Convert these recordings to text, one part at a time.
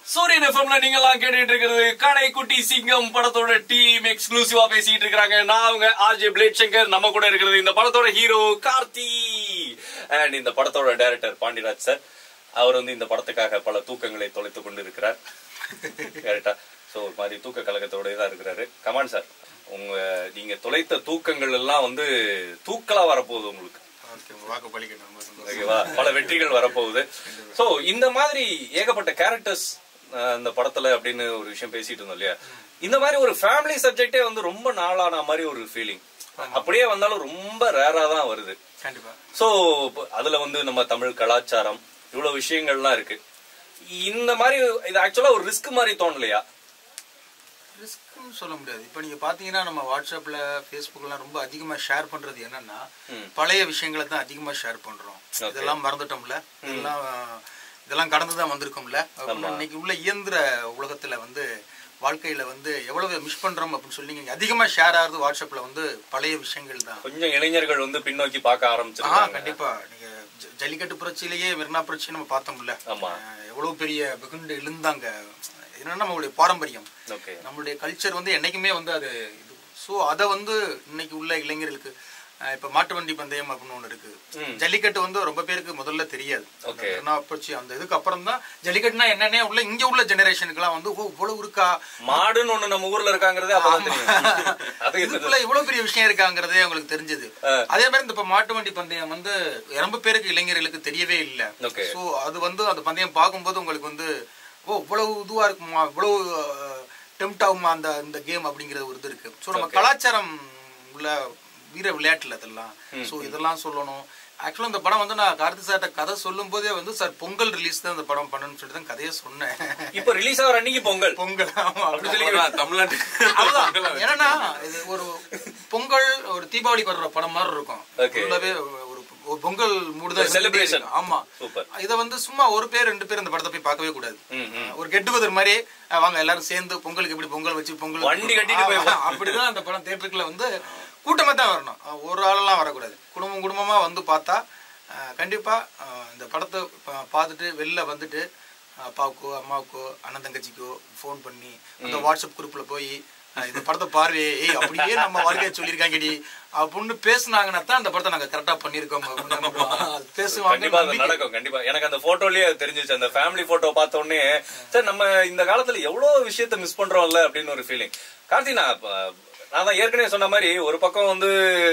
சூரியன் எஃப்எம்ல நீங்க எல்லாம் கேட்டுட்டு இருக்கிறது கடை குட்டி சிங்கம் படத்தோட டீம் எக்ஸ்க்ளூசிவா பேசிட்டு இருக்காங்க நான் அவங்க ஆர்ஜே பிளேட் சங்கர் நம்ம கூட இருக்கிறது இந்த படத்தோட ஹீரோ கார்த்தி அண்ட் இந்த படத்தோட டைரக்டர் பாண்டியராஜ் சார் அவர் வந்து இந்த படத்துக்காக பல தூக்கங்களை தொலைத்துக் கொண்டு இருக்கிறார் கரெக்டா சோ ஒரு மாதிரி தூக்க கழகத்தோட தான் இருக்கிறாரு கமான் சார் உங்க நீங்க தொலைத்த தூக்கங்கள் எல்லாம் வந்து தூக்கலா வரப்போகுது உங்களுக்கு ஓகே உங்க வாக்கு பலிக்கட்டும் ரொம்ப சந்தோஷம் ஓகேவா பல வெற்றிகள் வரப்போகுது சோ இந்த மாதிரி ஏகப்பட்ட கேரக்டர்ஸ் இந்த படத்துல அப்படின்னு ஒரு விஷயம் பேசிட்டு இருந்தோம் இல்லையா இந்த மாதிரி ஒரு ஃபேமிலி சப்ஜெக்டே வந்து ரொம்ப நாளான மாதிரி ஒரு ஃபீலிங் அப்படியே வந்தாலும் ரொம்ப ரேரா தான் வருது கண்டிப்பா சோ அதுல வந்து நம்ம தமிழ் கலாச்சாரம் இவ்வளவு விஷயங்கள்லாம் இருக்கு இந்த மாதிரி இது ஆக்சுவலா ஒரு ரிஸ்க் மாதிரி தோணலையா ரிஸ்க்னு சொல்ல முடியாது இப்போ நீங்க பாத்தீங்கன்னா நம்ம வாட்ஸ்அப்ல ஃபேஸ்புக்லாம் ரொம்ப அதிகமா ஷேர் பண்றது என்னன்னா பழைய விஷயங்களை தான் அதிகமா ஷேர் பண்றோம் இதெல்லாம் மறந்துட்டோம்ல இதெல்லாம் இதெல்லாம் கடந்து தான் வந்திருக்கோம்ல அப்படின்னு இன்னைக்கு உள்ள இயந்திர உலகத்துல வந்து வாழ்க்கையில வந்து எவ்வளவு மிஸ் பண்றோம் அப்படின்னு சொல்லி நீங்க அதிகமா ஷேர் ஆகுறது வாட்ஸ்அப்ல வந்து பழைய விஷயங்கள் தான் கொஞ்சம் இளைஞர்கள் வந்து பின்னோக்கி பார்க்க ஆ ஆரம்பிச்சிருக்காங்க கண்டிப்பா நீங்க ஜ- ஜல்லிக்கட்டு புரட்சியிலேயே மெரினா புரட்சி நம்ம பார்த்தோம்ல ஆமா. அஹ் எவ்வளவு பெரிய வெகுண்டு எழுந்தாங்க என்னன்னா நம்மளுடைய பாரம்பரியம் ஓகே நம்மளுடைய கல்ச்சர் வந்து என்னைக்குமே வந்து அது இது ஸோ அதை வந்து இன்னைக்கு உள்ள இளைஞர்களுக்கு அஹ் இப்ப மாட்டு வண்டி பந்தயம் அப்படின்னு ஒண்ணு இருக்கு ஜல்லிக்கட்டு வந்து ரொம்ப பேருக்கு முதல்ல தெரியாது அந்த Okay. மெரினா புரட்சி அந்த இதுக்கு அப்புறம் தான் ஜல்லிக்கட்டுனா என்னன்னே உள்ள இங்க உள்ள ஜெனரேஷனுக்குலாம் வந்து ஓ இவ்வளவு இருக்கா மாடுன்னு ஒண்ணு நம்ம ஊர்ல இருக்காங்கிறதே அப்பதான் தெரியும் அது இதுக்குள்ள இவ்வளவு பெரிய விஷயம் இருக்காங்கிறதே அவங்களுக்கு தெரிஞ்சது அதே மாதிரி இந்த இப்ப மாட்டு வண்டி பந்தயம் வந்து ரொம்ப பேருக்கு இளைஞர்களுக்கு தெரியவே இல்ல Okay. சோ அது வந்து அந்த பந்தயம் பார்க்கும்போது உங்களுக்கு வந்து ஓ இவ்வளவு இதுவா இருக்குமா இவ்வளவு டெம்ட் ஆகுமா அந்த இந்த கேம் அப்படிங்கிறது ஒரு இது இருக்கு சோ நம்ம கலாச்சாரம் உள்ள வீர விளையாட்டுல அதெல்லாம் சோ இதெல்லாம் சொல்லணும் ஆக்சுவலா இந்த படம் வந்து நான் கார்த்தி சார்ட்ட கதை சொல்லும் போதே வந்து சார் பொங்கல் ரிலீஸ் தான் இந்த படம் பண்ணணும்னு சொல்லிட்டு தான் கதையே சொன்னேன் இப்ப ரிலீஸ் ஆகிற அன்னைக்கு பொங்கல் பொங்கல் ஆமா அப்படி சொல்லி அவ்வளவுதான், தமிழ்நாட்டு அதுதான் என்னன்னா இது ஒரு பொங்கல் ஒரு தீபாவளிக்கு வர்ற படம் மாதிரி இருக்கும் Okay. ஃபுல்லாவே ஒரு ஒரு பொங்கல் மூடுதான் ஒரு celebration. ஆமா Super. இத வந்து சும்மா ஒரு பேர் ரெண்டு பேர் இந்த படத்தை போய் பார்க்கவே கூடாது ம், ம். ஒரு கெட் டுகெதர் மாதிரி அஹ், வாங்க எல்லாரும் சேர்ந்து பொங்கலுக்கு எப்படி பொங்கல் வச்சு பொங்கல் வண்டி கட்டிட்டு போய் ஆமா, அப்படிதான் அந்த படம் தேட்டருக்குள்ள வந்து கூட்டமா தான் வரணும் அஹ், ஒரு ஆளெல்லாம் வரக்கூடாது குடும்பம் குடும்பமா வந்து பார்த்தா அஹ், கண்டிப்பா அஹ், இந்த படத்தை பா- பார்த்துட்டு வெளில வந்துட்டு அப்பாவுக்கோ அம்மாவுக்கோ அண்ணன் தங்கச்சிக்கோ ஃபோன் பண்ணி அந்த வாட்ஸ்அப் குரூப்ல போய் அஹ், இந்த படத்தை பார்வையே ஏய் அப்படியே நம்ம வாழ்க்கையை சொல்லியிருக்காங்கடி அப்படின்னு பேசுனாங்கன்னா தான் அந்த படத்தை நாங்க கரெக்டா பண்ணியிருக்கோம் அப்படின்னு நம்புறோம். அது பேசுவாங்க கண்டிப்பா அது நம்பிக்கை. நடக்கும் கண்டிப்பா எனக்கு அந்த போட்டோலயே அது தெரிஞ்சிச்சு அந்த ஃபேமிலி போட்டோ பார்த்த உடனே சார் நம்ம இந்த காலத்துல எவ்வளவு விஷயத்த மிஸ் பண்றோம்ல அப்படின்னு ஒரு ஃபீலிங் கார்த்தி நான் இப்ப, நான் தான் ஏற்கனவே சொன்ன மாதிரி ஒரு பக்கம் வந்து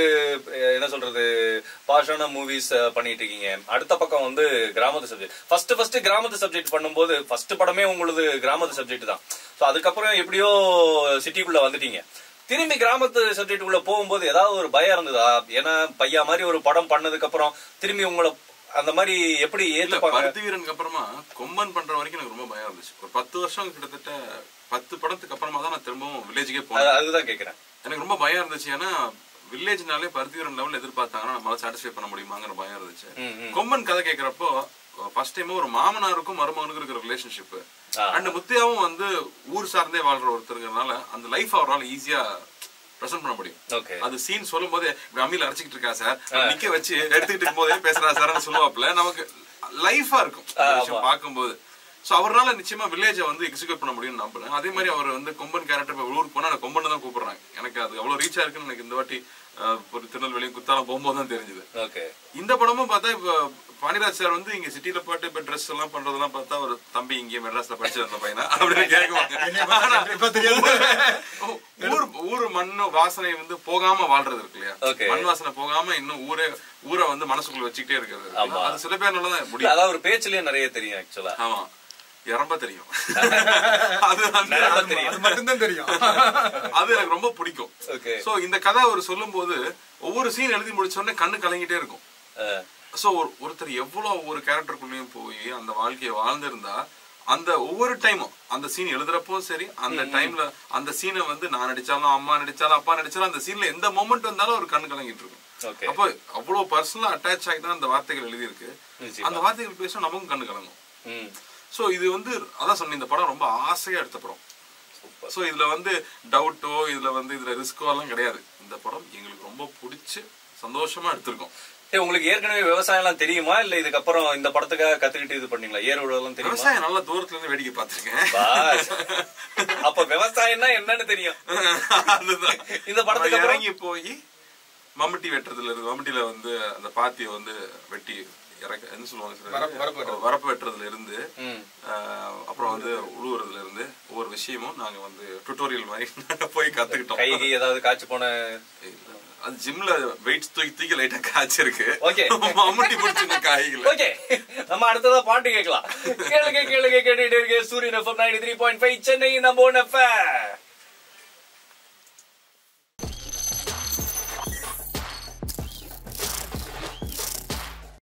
அஹ், என்ன சொல்றது பாஷான மூவிஸ் பண்ணிட்டு இருக்கீங்க அடுத்த பக்கம் வந்து கிராமத்து சப்ஜெக்ட் ஃபர்ஸ்ட் ஃபர்ஸ்ட் கிராமத்து சப்ஜெக்ட் பண்ணும்போது ஃபர்ஸ்ட் படமே உங்களது கிராமத்து சப்ஜெக்ட் தான் சோ அதுக்கப்புறம் எப்படியோ சிட்டிக்குள்ள வந்துட்டீங்க திரும்பி கிராமத்து சப்ஜெக்ட் உள்ள போகும்போது ஏதாவது ஒரு பயம் இருந்ததா ஏன்னா பையா மாதிரி ஒரு படம் பண்ணதுக்கு அப்புறம் திரும்பி உங்களை அந்த மாதிரி எப்படி இல்ல ஏத்துப்பாங்க பருத்தி வீரனுக்கு அப்புறமா கொம்பன் பண்ற வரைக்கும் எனக்கு ரொம்ப பயம் இருந்துச்சு ஒரு பத்து வருஷம் கிட்டத்தட்ட பத்து படத்துக்கு அப்புறமா தான் நான் திரும்பவும் வில்லேஜுக்கே போனேன் அது- அதுதான் கேக்குறேன் எனக்கு ரொம்ப பயம் இருந்துச்சு ஏன்னா வில்லேஜ்னாலே பருத்தி வீரன் லெவல் எதிர்பார்த்தாங்கன்னா நம்மளால சாட்டிஸ்ஃபை பண்ண முடியுமாங்கிற பயம் இருந்துச்சு ம், ம். கொம்பன் கதை கேட்கறப்போ ஃபர்ஸ்ட் டைம் ஒரு மாமனாருக்கும் மருமகனுக்கும் இருக்கிற ரிலேஷன்ஷிப் ஆ. அண்ட் முத்தியாவும் வந்து ஊர் சார்ந்தே வாழ்ற ஒருத்தருங்கிறதுனால அந்த லைஃப் அவரால் ஈஸியா ப்ரெசென்ட் பண்ண முடியும் ஓகே அது சீன் சொல்லும் போதே இப்படி அம்மியில அரைச்சிக்கிட்டு இருக்கா சார் நிக்க வச்சு எடுத்துக்கிட்டு இருக்கும் போதே பேசுறா சார்னு சொல்லுவாப்ல நமக்கு லைஃபா இருக்கும் அந்த விஷயம் பார்க்கும்போது சோ அவரால நிச்சயமா வில்லேஜ வந்து எக்ஸிக்யூட் பண்ண முடியும்னு நம்புறேன் அதே மாதிரி அவர் வந்து கொம்பன் கேரக்டர் இப்ப ஊருக்கு போனா நான் கொம்பன் தான் கூப்பிடுறாங்க எனக்கு அது அவ்வளவு ரீச்சா இருக்குன்னு எனக்கு இந்த வாட்டி அஹ், ஒரு திருநெல்வேலி குத்தாலம் போகும்போது தான் தெரிஞ்சது ஓகே இந்த படமும் பார்த்தா இப்ப பாண்டியராஜ் சார் வந்து இங்க சிட்டில போட்டு இப்ப ட்ரெஸ் எல்லாம் பண்றதெல்லாம் பார்த்தா ஒரு தம்பி இங்க மெட்ராஸ்ல படிச்சு வந்த பையனா அப்படின்னு கேட்குவாங்க ஆனா, ஊர் ஊர் மண்ணு வாசனை வந்து போகாம வாழ்றது இருக்கு இல்லையா Okay. மண் வாசனை போகாம இன்னும் ஊரே ஊரை வந்து மனசுக்குள்ள வச்சுக்கிட்டே இருக்கிறது இருக்கு. ஆமா. அது சில பேர்னால தான் இல்ல முடியும் அதான் ஒரு பேச்சுலயே நிறைய தெரியும் ஆக்சுவலா ஆமா இறம்ப தெரியும் அது அந்த- நிரம்ப தெரியும் அது மட்டும்தான் தெரியும் அது எனக்கு ரொம்ப பிடிக்கும் ஓகே சோ இந்த கதை அவர் சொல்லும் போது ஒவ்வொரு சீன் எழுதி முடிச்ச உடனே கண்ணு கலங்கிட்டே இருக்கும் சோ ஒரு ஒருத்தர் எவ்வளவு ஒவ்வொரு கேரக்டருக்குள்ளயும் போய் அந்த வாழ்க்கையை வாழ்ந்திருந்தா அந்த ஒவ்வொரு டைமும் அந்த சீன் எழுதுறப்போ சரி அந்த டைம்ல அந்த சீனை வந்து நான் நடிச்சாலும் அம்மா நடிச்சாலும் அப்பா நடிச்சாலும் அந்த சீன்ல எந்த மொமெண்ட் வந்தாலும் ஒரு கண் கலங்கிட்டு இருக்கும் ஓகே அப்போ அவ்வளவு பர்சனலா அட்டாச் ஆகி தான் அந்த வார்த்தைகள் எழுதியிருக்கு நிச்சயமா. அந்த வார்த்தைகள் பேச நமக்கும் கண்ணு கலங்கும் ம் சோ இது வந்து அதான் சொன்னேன் இந்த படம் ரொம்ப ஆசையா எடுத்த படம் சோ இதுல வந்து டவுட்டோ இதுல வந்து இதுல ரிஸ்கோ எல்லாம் கிடையாது இந்த படம் எங்களுக்கு ரொம்ப பிடிச்சு சந்தோஷமா எடுத்திருக்கோம் டேய், உங்களுக்கு ஏற்கனவே விவசாயம் எல்லாம் தெரியுமா இல்ல இதுக்கப்புறம் இந்த படத்துக்காக கத்துக்கிட்டு இது பண்ணீங்களா ஏர் விடுவதெல்லாம் தெரியுமா விவசாயம் நல்லா தூரத்துல இருந்து வேடிக்கை பார்த்திருக்கேன் பாஸ். அப்ப விவசாயம்னா என்னன்னு தெரியும் அதுதான் இந்த படத்துக்கு நம்ம அப்புறம்? இறங்கி போய் மம்முட்டி வெட்டுறதுல இருந்து மம்முட்டில வந்து அந்த பாத்திய வந்து வெட்டி இறக்க என்ன சொல்லுவாங்க சார் வரப்பு- வரப்பு வெட்டுறது. வரப்பு வெட்டுறதுல இருந்து ம். ஆஹ், அப்புறம் வந்து உழுவுறதுல இருந்து ஒவ்வொரு விஷயமும் நாங்க வந்து டுட்டோரியல் மாதிரி நாங்க போய் கத்துக்கிட்டோம் கைக்கு ஏதாவது காய்ச்சி போன இல்ல. அது ஜிம்ல வெயிட் தூக்கி தூக்கி லைட்டா காய்ச்சிருக்கு Okay. மம்முட்டி பிடிச்சிருந்த காய்கள் ஓகே நம்ம அடுத்ததா பாட்டு கேட்கலாம் கேளுங்க கேளுங்க கேட்டுட்டு இருக்கு Suryan FM ninety three point five Chennai நம்ம ஒன் எஃப்எம்